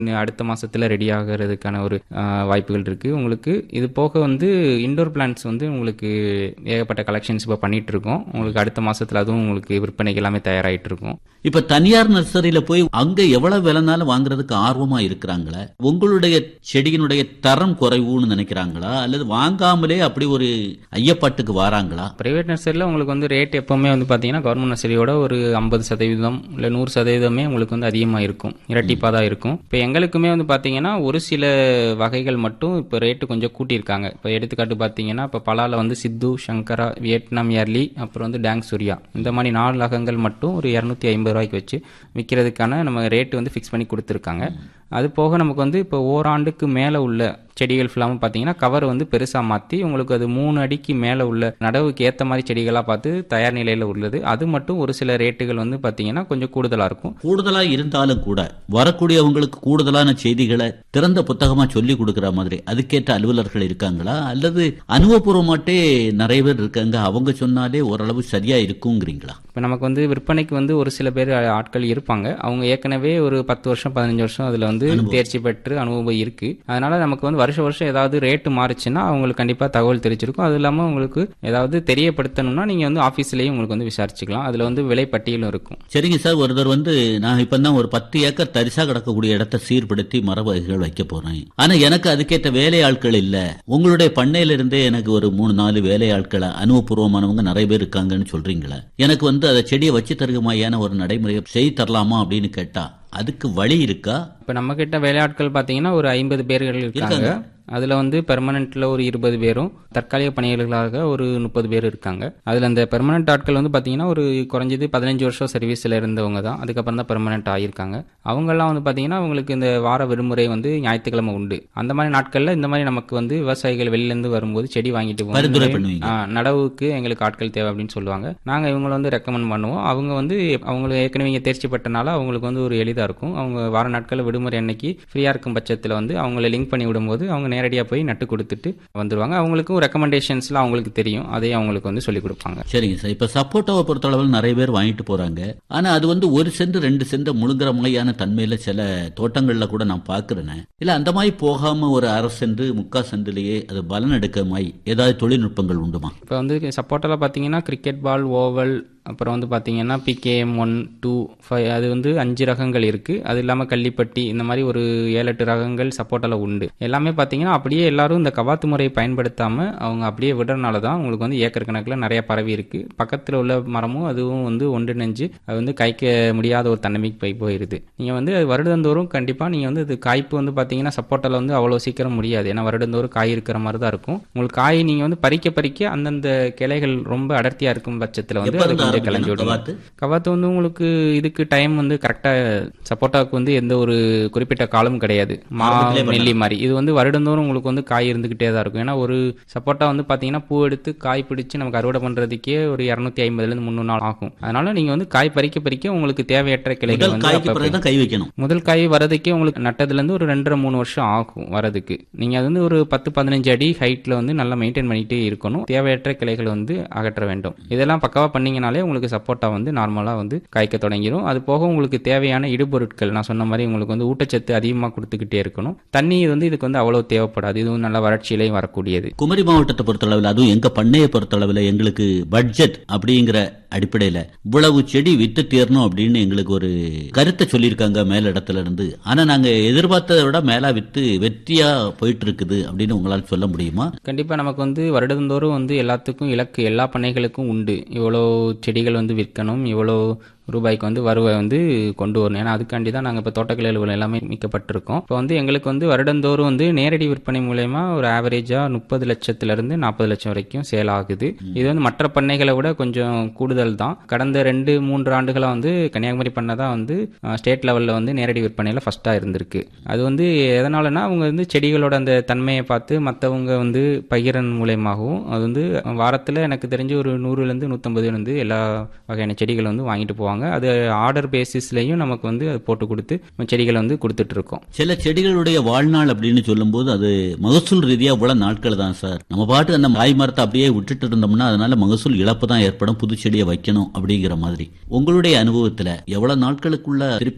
இன்னும் அடுத்த மாசத்துல ரெடி ஆகிறதுக்கான ஒரு ஆஹ், வாய்ப்புகள் இருக்கு உங்களுக்கு இது போக வந்து இண்டோர் பிளான்ஸ் வந்து உங்களுக்கு ஏகப்பட்ட கலெக்ஷன்ஸ் இப்போ பண்ணிட்டு இருக்கோம் உங்களுக்கு அடுத்த மாசத்துல அதுவும் உங்களுக்கு விற்பனைக்கு எல்லாமே தயாராயிட்டு இருக்கும் இப்ப தனியார் நர்சரியில போய் அங்க எவ்வளவு விலைனாலும் வாங்குறதுக்கு ஆர்வமா இருக்கிறாங்களா உங்களுடைய செடியினுடைய தரம் குறைவுன்னு நினைக்கிறாங்களா அல்லது வாங்காமலே அப்படி ஒரு ஐயப்பாட்டுக்கு வாராங்களா பிரைவேட் நர்சரியில் உங்களுக்கு வந்து ரேட் எப்போவுமே வந்து பார்த்தீங்கன்னா கவர்மெண்ட் நர்சரியோட ஒரு ஐம்பது சதவீதம் இல்லை நூறு சதவீதமே உங்களுக்கு வந்து அதிகமாக இருக்கும் இரட்டிப்பாக தான் இருக்கும் இப்போ எங்களுக்குமே வந்து பார்த்தீங்கன்னா ஒரு சில வகைகள் மட்டும் இப்போ ரேட்டு கொஞ்சம் கூட்டியிருக்காங்க இப்போ எடுத்துக்காட்டு பார்த்தீங்கன்னா இப்போ பலால வந்து சித்து சங்கரா வியட்நாம் ஏர்லி அப்புறம் வந்து டேங் சூர்யா இந்த மாதிரி நாலு ரகங்கள் மட்டும் ஒரு இரநூத்தி ஐம்பது ரூபாய்க்கு வச்சு விற்கிறதுக்கான நம்ம ரேட்டு வந்து ஃபிக்ஸ் பண்ணி கொடுத்துருக்காங்க அது போக நமக்கு வந்து இப்போ ஓராண்டுக்கு மேலே உள்ள செடிகள் ஃபுல்லாமல் பார்த்தீங்கன்னா கவர் வந்து பெருசாக மாற்றி உங்களுக்கு அது மூணு அடிக்கு மேலே உள்ள நடவுக்கு ஏற்ற மாதிரி செடிகளாக பார்த்து தயார் நிலையில் உள்ளது அது மட்டும் ஒரு சில ரேட்டுகள் வந்து பார்த்தீங்கன்னா கொஞ்சம் கூடுதலாக இருக்கும் கூடுதலா இருந்தாலும் கூட வரக்கூடியவங்களுக்கு கூடுதலான செய்திகளை திறந்த புத்தகமா சொல்லி கொடுக்கிற மாதிரி அதுக்கேற்ற அலுவலர்கள் இருக்காங்களா அல்லது அனுபவபூர்வமாட்டே நிறைய பேர் இருக்காங்க அவங்க சொன்னாலே ஓரளவு சரியா இருக்குங்கிறீங்களா இப்போ நமக்கு வந்து விற்பனைக்கு வந்து ஒரு சில பேர் ஆட்கள் இருப்பாங்க அவங்க ஏற்கனவே ஒரு பத்து வருஷம் பதினஞ்சு வருஷம் அதில் வந்து தேர்ச்சி பெற்று அனுபவம் இருக்கு அதனால நமக்கு வந்து வருஷம் வருஷம் ஏதாவது ரேட்டு மாறுச்சுன்னா அவங்களுக்கு கண்டிப்பாக தகவல் தெரிஞ்சிருக்கும் அது இல்லாமல் உங்களுக்கு ஏதாவது தெரியப்படுத்தணும்னா நீங்கள் வந்து ஆஃபீஸ்லேயும் உங்களுக்கு வந்து விசாரிச்சுக்கலாம் அதில் வந்து விலை பட்டியலும் இருக்கும் சரிங்க சார் ஒருத்தர் வந்து நான் இப்ப தான் ஒரு பத்து ஏக்கர் தரிசா கிடக்கக்கூடிய இடத்தை சீர்படுத்தி மர வகைகள் வைக்க போறேன் ஆனா எனக்கு அதுக்கேற்ற வேலையாட்கள் இல்ல உங்களுடைய பண்ணையில இருந்தே எனக்கு ஒரு மூணு நாலு வேலையாட்களை அனுபவபூர்வமானவங்க நிறைய பேர் இருக்காங்கன்னு சொல்றீங்களே எனக்கு வந்து அதை செடியை வச்சு தருகமாயான ஒரு நடைமுறையை செய்து தரலாமா அப்படின்னு கேட்டா அதுக்கு வழி இருக்கா இப்போ நம்ம கிட்ட வேலையாட்கள் பார்த்தீங்கன்னா ஒரு ஐம்பது பேர்கள் இருக்காங்க அதில் வந்து பெர்மனண்ட்டில் ஒரு இருபது பேரும் தற்காலிக பணியாளர்களாக ஒரு முப்பது பேர் இருக்காங்க அதில் அந்த பெர்மனண்ட் ஆட்கள் வந்து பார்த்தீங்கன்னா ஒரு குறைஞ்சது பதினஞ்சு வருஷம் சர்வீஸில் இருந்தவங்க தான் அதுக்கப்புறம் தான் பெர்மனண்ட் ஆகியிருக்காங்க அவங்கெல்லாம் வந்து பார்த்தீங்கன்னா அவங்களுக்கு இந்த வார விடுமுறை வந்து ஞாயிற்றுக்கிழமை உண்டு அந்த மாதிரி நாட்களில் இந்த மாதிரி நமக்கு வந்து விவசாயிகள் வெளியிலேருந்து வரும்போது செடி வாங்கிட்டு பரிந்துரை போகணும் பண்ணுவீங்க ஆ, நடவுக்கு எங்களுக்கு ஆட்கள் தேவை அப்படின்னு சொல்லுவாங்க நாங்கள் இவங்களை வந்து ரெக்கமெண்ட் பண்ணுவோம் அவங்க வந்து அவங்களுக்கு ஏற்கனவே இங்கே தேர்ச்சி பெற்றனால அவங்களுக்கு வந்து ஒரு எளிதாக இருக்கும் அவங்க வார நாட்களில் விடுமுறை அன்னைக்கு ஃப்ரீயாக இருக்கும் பட்சத்தில் வந்து அவங்கள லிங்க் பண்ணி விடும்போது அவங்க நேரடியாக போய் நட்டு கொடுத்துட்டு வந்துருவாங்க அவங்களுக்கும் ரெக்கமெண்டேஷன்ஸ்லாம் அவங்களுக்கு தெரியும் அதையும் அவங்களுக்கு வந்து சொல்லிக் கொடுப்பாங்க சரிங்க சார் இப்ப சப்போட்டாவை பொறுத்தளவில் நிறைய பேர் வாங்கிட்டு போறாங்க ஆனா அது வந்து ஒரு சென்ட் ரெண்டு சென்ட் முழுங்குற மாதிரியான தன்மையில சில தோட்டங்கள்ல கூட நான் பாக்குறேன் இல்ல அந்த மாதிரி போகாம ஒரு அரை சென்ட் முக்கா சென்ட்லயே அது பலன் எடுக்க மாதிரி ஏதாவது தொழில்நுட்பங்கள் உண்டுமா இப்போ வந்து சப்போர்ட்டில் பார்த்தீங்கன்னா கிரிக்கெட் பால் ஓவல் அப்புறம் வந்து பார்த்தீங்கன்னா பிகேஎம் ஒன் டூ ஃபைவ் அது வந்து அஞ்சு ரகங்கள் இருக்குது அது இல்லாமல் கள்ளிப்பட்டி இந்த மாதிரி ஒரு ஏழு எட்டு ரகங்கள் சப்போர்ட்டில் உண்டு எல்லாமே பார்த்தீங்கன்னா அப்படியே எல்லாரும் இந்த கவாத்து முறையை பயன்படுத்தாமல் அவங்க அப்படியே விடுறதுனால தான் உங்களுக்கு வந்து ஏக்கர் கணக்கில் நிறைய பரவி இருக்குது பக்கத்தில் உள்ள மரமும் அதுவும் வந்து ஒன்றிணைஞ்சு அது வந்து காய்க்க முடியாத ஒரு தன்மைக்கு போய் போயிடுது நீங்கள் வந்து அது வருடந்தோறும் கண்டிப்பாக நீங்கள் வந்து இது காய்ப்பு வந்து பார்த்தீங்கன்னா சப்போர்ட்டில் வந்து அவ்வளோ சீக்கிரம் முடியாது ஏன்னா வருடந்தோறும் காய் இருக்கிற மாதிரி தான் இருக்கும் உங்களுக்கு காய் நீங்கள் வந்து பறிக்க பறிக்க அந்தந்த கிளைகள் ரொம்ப அடர்த்தியாக இருக்கும் பட்சத்தில் வந்து எப்ப அது இருந்து கொஞ்சம் கிளஞ்சி ஆரம்பிக்கணும் விடும் கவாத்து? கவாத்து வந்து உங்களுக்கு இதுக்கு டைம் வந்து கரெக்டாக சப்போட்டாவுக்கு வந்து எந்த ஒரு குறிப்பிட்ட காலம் கிடையாது மா ஆரம்பத்திலே பண்ணலாம். நெல்லி மாதிரி இது வந்து வருடந்தோறும் உங்களுக்கு வந்து காய் இருந்துகிட்டே தான் இருக்கும் ஏன்னா ஒரு சப்போட்டா வந்து பார்த்தீங்கன்னா பூ எடுத்து காய் பிடிச்சு நமக்கு அறுவடை பண்ணுறதுக்கே ஒரு இரநூத்தி ஐம்பதுலேருந்து முந்நூறு நாள் ஆகும் அதனால நீங்கள் வந்து காய் பறிக்க பறிக்க உங்களுக்கு தேவையற்ற கிளைகள் முதல் வந்து காய்க்கு அப்பப்ப- பிறகுதான் கை வைக்கணும் முதல் காய் வரதுக்கே உங்களுக்கு நட்டதுலேருந்து ஒரு ரெண்டரை மூணு வருஷம் ஆகும் வரதுக்கு நீங்கள் அது வந்து ஒரு பத்து பதினஞ்சு அடி ஹைட்டில் வந்து நல்லா மெயின்டைன் பண்ணிகிட்டே இருக்கணும் தேவையற்ற கிளைகளை வந்து அகற்ற வேண்டும் இதெல்லாம் பக்காவாக பண்ணீங்கனாலே உங்களுக்கு சப்போட்டா வந்து நார்மலாக வந்து காய்க்க தொடங்கிடும் அது போக உங்களுக்கு தேவையான இடுபொருட்கள் நான் சொன்ன மாதிரி உங்களுக்கு வந்து ஊட்டச்சத்து அதிகமாக கொடுத்துக்கிட்டே இருக்கணும் தண்ணி வந்து இதுக்கு வந்து அவ்வளோ தேவைப்படாது இதுவும் நல்ல வறட்சியிலையும் வரக்கூடியது குமரி மாவட்டத்தை பொறுத்தளவில் அதுவும் எங்க பண்ணையை பொறுத்தளவில் எங்களுக்கு பட்ஜெட் அப்படிங்கிற அடிப்படையில இவ்வளவு செடி வித்து தீரணும் அப்படின்னு எங்களுக்கு ஒரு கருத்தை சொல்லியிருக்காங்க மேலிடத்துல இருந்து ஆனா நாங்க எதிர்பார்த்ததை விட மேலா வித்து வெற்றியா போயிட்டு இருக்குது அப்படின்னு உங்களால சொல்ல முடியுமா கண்டிப்பாக நமக்கு வந்து வருடந்தோறும் வந்து எல்லாத்துக்கும் இலக்கு எல்லா பண்ணைகளுக்கும் உண்டு இவ்வளோ செடிகள் வந்து விற்கணும் இவ்வளோ ரூபாய்க்கு வந்து வருவாய் வந்து கொண்டு வரணும் ஏன்னா அதுக்காண்டி தான் நாங்கள் இப்போ தோட்டக்கலை அலுவலகம் எல்லாமே மீட்கப்பட்டிருக்கோம் இப்போ வந்து எங்களுக்கு வந்து வருடந்தோறும் வந்து நேரடி விற்பனை மூலயமா ஒரு ஆவரேஜாக முப்பது லட்சத்துலேருந்து நாற்பது லட்சம் வரைக்கும் சேல் ஆகுது இது வந்து மற்ற பண்ணைகளை விட கொஞ்சம் கூடுதல் தான் கடந்த ரெண்டு மூன்று ஆண்டுகளாக வந்து கன்னியாகுமரி பண்ணை தான் வந்து ஸ்டேட் லெவலில் வந்து நேரடி விற்பனையில் ஃபஸ்ட்டாக இருந்திருக்கு அது வந்து எதனாலனா அவங்க வந்து செடிகளோட அந்த தன்மையை பார்த்து மற்றவங்க வந்து பகிரன் மூலயமாகவும் அது வந்து வாரத்தில் எனக்கு தெரிஞ்சு ஒரு நூறுலேருந்து நூற்றம்பது வந்து எல்லா வகையான செடிகள் வந்து வாங்கிட்டு போவாங்க அது ஆர்டர் பேசிஸ்லையும் நமக்கு வந்து அது போட்டு கொடுத்து செடிகளை வந்து கொடுத்துட்டு இருக்கோம் சில செடிகளுடைய வாழ்நாள் அப்படின்னு சொல்லும்போது அது மகசூல் ரீதியா இவ்வளவு நாட்கள் தான் சார் நம்ம பாட்டு அந்த காய் மரத்தை அப்படியே விட்டுட்டு இருந்தோம்னா அதனால மகசூல் இழப்பு தான் ஏற்படும் புது செடியை வைக்கணும் அப்படிங்கிற மாதிரி உங்களுடைய அனுபவத்துல எவ்வளவு நாட்களுக்குள்ள திருப்பி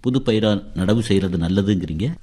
புது பயிரா நடவு செய்யறது நல்லதுங்கிறீங்க